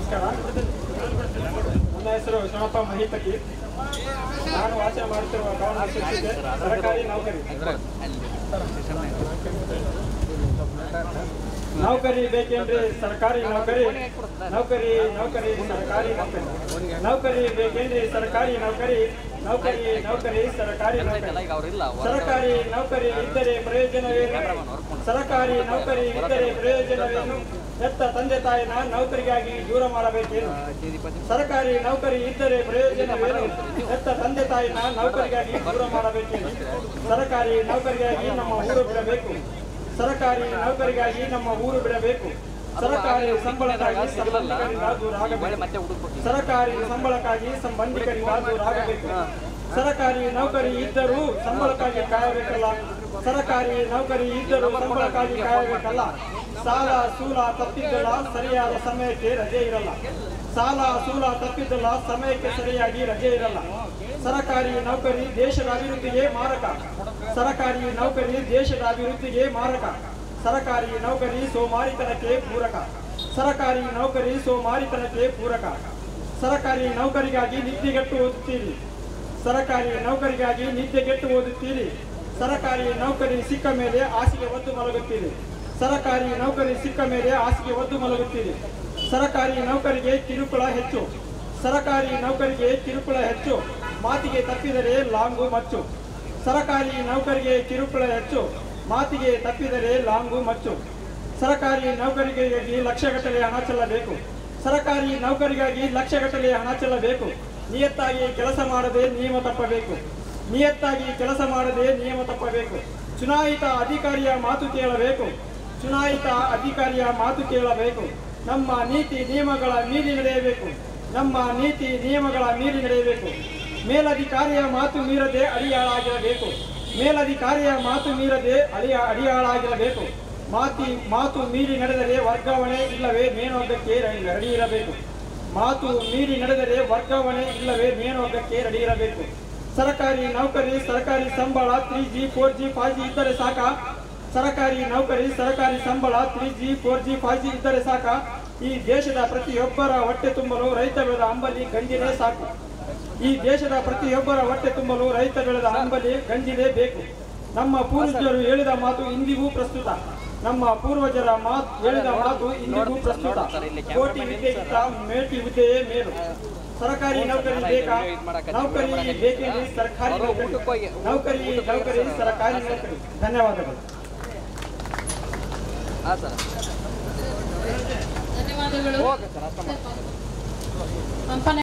ನಮಸ್ಕಾರ ನನ್ನ ಹೆಸರು ಶರಣಪ್ಪ ಮಹಿಪತಿ ನಾನು ವಾಚನ ಮಾಡುತ್ತಿರುವ ಗೌರವ ಶಿಕ್ಷಿಕೆ ಸರ್ಕಾರಿ ನೌಕರಿ ನೌಕರಿ ಬೇಕೆಂದ್ರೆ ಸರ್ಕಾರಿ ನೌಕರಿ ನೌಕರಿ ನೌಕರಿ ಸರ್ಕಾರಿ ನೌಕರಿ ನೌಕರಿ ಬೇಕೆಂದ್ರೆ ಸರ್ಕಾರಿ ನೌಕರಿ ನೌಕರಿ ನೌಕರಿ ಸರ್ಕಾರಿ ನೌಕರಿ ಈಗ ಅವ್ರಿಲ್ಲ ಸರ್ಕಾರಿ ನೌಕರಿ ಇದ್ದರೆ ಪ್ರಯೋಜನವೇನು ಸರ್ಕಾರಿ ನೌಕರಿ ಇದ್ದರೆ ಪ್ರಯೋಜನವೇನು ಹೆತ್ತ ತಂದೆ ತಾಯಿನ ನೌಕರಿಗಾಗಿ ದೂರ ಮಾಡಬೇಕೇನು ಸರ್ಕಾರಿ ನೌಕರಿ ಇದ್ದರೆ ಪ್ರಯೋಜನವೇನು ಹೆತ್ತ ತಂದೆ ತಾಯಿನ ನೌಕರಿಗಾಗಿ ದೂರ ಮಾಡಬೇಕೇನು ಸರ್ಕಾರಿ ನೌಕರಿಗಾಗಿ ನಮ್ಮ ಊರು ಬಿಡಬೇಕು ಸರ್ಕಾರಿ ನೌಕರಿಗಾಗಿ ನಮ್ಮ ಊರು ಬಿಡಬೇಕು ಸರ್ಕಾರಿ ಸಂಬಳಕ್ಕಾಗಿ ಸಂಬಂಧಿಕರಿಂದ ದೂರ ಆಗಬೇಕು ಮತ್ತೆ ಹುಡುಕ್ಬೇಕು ಸರ್ಕಾರಿ ಸಂಬಳಕ್ಕಾಗಿ ಸಂಬಂಧಿಕರಿಂದ ದೂರ ಆಗಬೇಕು ಸರ್ಕಾರಿ ನೌಕರಿ ಇದ್ದರೂ ಸಂಬಳಕ್ಕಾಗಿ ಕಾಯಬೇಕಲ್ಲ ಸರ್ಕಾರಿ ನೌಕರಿ ಇದ್ದರೂ ಸಂಬಳಕ್ಕಾಗಿ ಕಾಯಬೇಕಲ್ಲ ಸಾಲ ಸೂಲ ತಪ್ಪಿದ್ದಲ್ಲ ಸರಿಯಾದ ಸಮಯಕ್ಕೆ ರಜೆ ಇರಲ್ಲ ಸಾಲ ಸೂಲ ತಪ್ಪಿದ್ದಲ್ಲ ಸಮಯಕ್ಕೆ ಸರಿಯಾಗಿ ರಜೆ ಇರಲ್ಲ ಸರ್ಕಾರಿ ನೌಕರಿ ದೇಶದ ಅಭಿವೃದ್ಧಿಗೆ ಮಾರಕ ಸರ್ಕಾರಿ ನೌಕರಿ ದೇಶದ ಅಭಿವೃದ್ಧಿಗೆ ಮಾರಕ ಸರ್ಕಾರಿ ನೌಕರಿ ಸೋಮಾರಿತನಕ್ಕೆ ಪೂರಕ ಸರ್ಕಾರಿ ನೌಕರಿ ಸೋಮಾರಿತನಕ್ಕೆ ಪೂರಕ ಸರ್ಕಾರಿ ನೌಕರಿಗಾಗಿ ನಿದ್ದೆಗೆಟ್ಟು ಓದುತ್ತೀರಿ ಸರ್ಕಾರಿ ನೌಕರಿಗಾಗಿ ನಿದ್ದೆಗೆಟ್ಟು ಓದುತ್ತೀರಿ ಸರ್ಕಾರಿ ನೌಕರಿ ಸಿಕ್ಕ ಮೇಲೆ ಹಾಸಿಗೆ ಒದ್ದು ಮಲಗುತ್ತೀರಿ ಸರ್ಕಾರಿ ನೌಕರಿ ಸಿಕ್ಕ ಮೇಲೆ ಹಾಸಿಗೆ ಒದ್ದು ಮಲಗುತ್ತೀರಿ ಸರ್ಕಾರಿ ನೌಕರಿಗೆ ಕಿರುಕುಳ ಹೆಚ್ಚು ಸರ್ಕಾರಿ ನೌಕರಿಗೆ ಕಿರುಕುಳ ಹೆಚ್ಚು ಮಾತಿಗೆ ತಪ್ಪಿದರೆ ಲಾಂಗು ಮಚ್ಚು ಸರ್ಕಾರಿ ನೌಕರಿಗೆ ಕಿರುಕುಳ ಹೆಚ್ಚು ಮಾತಿಗೆ ತಪ್ಪಿದರೆ ಲಾಂಗು ಮಚ್ಚು ಸರ್ಕಾರಿ ನೌಕರಿಗಾಗಿ ಲಕ್ಷಗಟ್ಟಲೆ ಹಣ ಚೆಲ್ಲಬೇಕು ಸರ್ಕಾರಿ ನೌಕರಿಗಾಗಿ ಲಕ್ಷಗಟ್ಟಲೆ ಹಣ ಚೆಲ್ಲಬೇಕು ನಿಯತ್ತಾಗಿ ಕೆಲಸ ಮಾಡದೆ ನಿಯಮ ತಪ್ಪಬೇಕು ನಿಯತ್ತಾಗಿ ಕೆಲಸ ಮಾಡದೆ ನಿಯಮ ತಪ್ಪಬೇಕು ಚುನಾಯಿತ ಅಧಿಕಾರಿಯ ಮಾತು ಕೇಳಬೇಕು ಚುನಾಯಿತ ಅಧಿಕಾರಿಯ ಮಾತು ಕೇಳಬೇಕು ನಮ್ಮ ನೀತಿ ನಿಯಮಗಳ ಮೀರಿ ನಡೆಯಬೇಕು ನಮ್ಮ ನೀತಿ ನಿಯಮಗಳ ಮೀರಿ ನಡೆಯಬೇಕು ಮೇಲಧಿಕಾರಿಯ ಮಾತು ಮೀರದೆ ಅಡಿಯಾಳಾಗಿರಬೇಕು ಮೇಲಧಿಕಾರಿಯ ಮಾತು ಮೀರದೆ ಅಡಿಯ ಅಡಿಯಾಳಾಗಿರಬೇಕು ಮಾತಿ ಮಾತು ಮೀರಿ ನಡೆದರೆ ವರ್ಗಾವಣೆ ಇಲ್ಲವೇ ನೇಣೊಗ್ಗಕ್ಕೆ ರೆಡಿ ಇರಬೇಕು ಮಾತು ಮೀರಿ ನಡೆದರೆ ವರ್ಗಾವಣೆ ಇಲ್ಲವೇ ನೇಣೊಗ್ಗಕ್ಕೆ ರೆಡಿ ಇರಬೇಕು ಸರ್ಕಾರಿ ನೌಕರಿ ಸರ್ಕಾರಿ ಸಂಬಳ three G four G five G ಇದ್ದರೆ ಸಾಕ ಸರ್ಕಾರಿ ನೌಕರಿ ಸರ್ಕಾರಿ ಸಂಬಳ three G four G five G ಇದ್ದರೆ ಸಾಕ ಈ ದೇಶದ ಪ್ರತಿಯೊಬ್ಬರ ಹೊಟ್ಟೆ ತುಂಬಲು ರೈತ ಬೆಳೆದ ಅಂಬಲಿ ಗಂಜಿನೇ ಸಾಕು ಈ ದೇಶದ ಪ್ರತಿಯೊಬ್ಬರ ಹೊಟ್ಟೆ ತುಂಬಲು ರೈತ ಬೆಳೆದ ಅಂಬಲಿ ಗಂಜಿನೇ ಬೇಕು ನಮ್ಮ ಪೂರ್ವಜರು ಹೇಳಿದ ಮಾತು ಇಂದಿಗೂ ಪ್ರಸ್ತುತ ನಮ್ಮ ಪೂರ್ವಜರ ಮಾತು ಹೇಳಿದ ಮಾತು ಇಂದಿಗೂ ಪ್ರಸ್ತುತ ಕೋಟಿ ವಿದ್ಯೆಗಿಂತ ಮೇಟಿ ಹುದ್ದೆಯೇ ಮೇಲು ಸರ್ಕಾರಿ ನೌಕರಿ ಬೇಕಾ ನೌಕರಿ ಬೇಕೆಂದ್ರೆ ಸರ್ಕಾರಿ ನೌಕರಿ ನೌಕರಿ ನೌಕರಿ ಸರ್ಕಾರಿ ನೌಕರಿ ಧನ್ಯವಾದಗಳು ಹಾಂ ಸರ್ ಧನ್ಯವಾದಗಳು ಓಕೆ ಸರ್ ಅಷ್ಟ ಮಾಡಿ ಸಂಪನ್ನ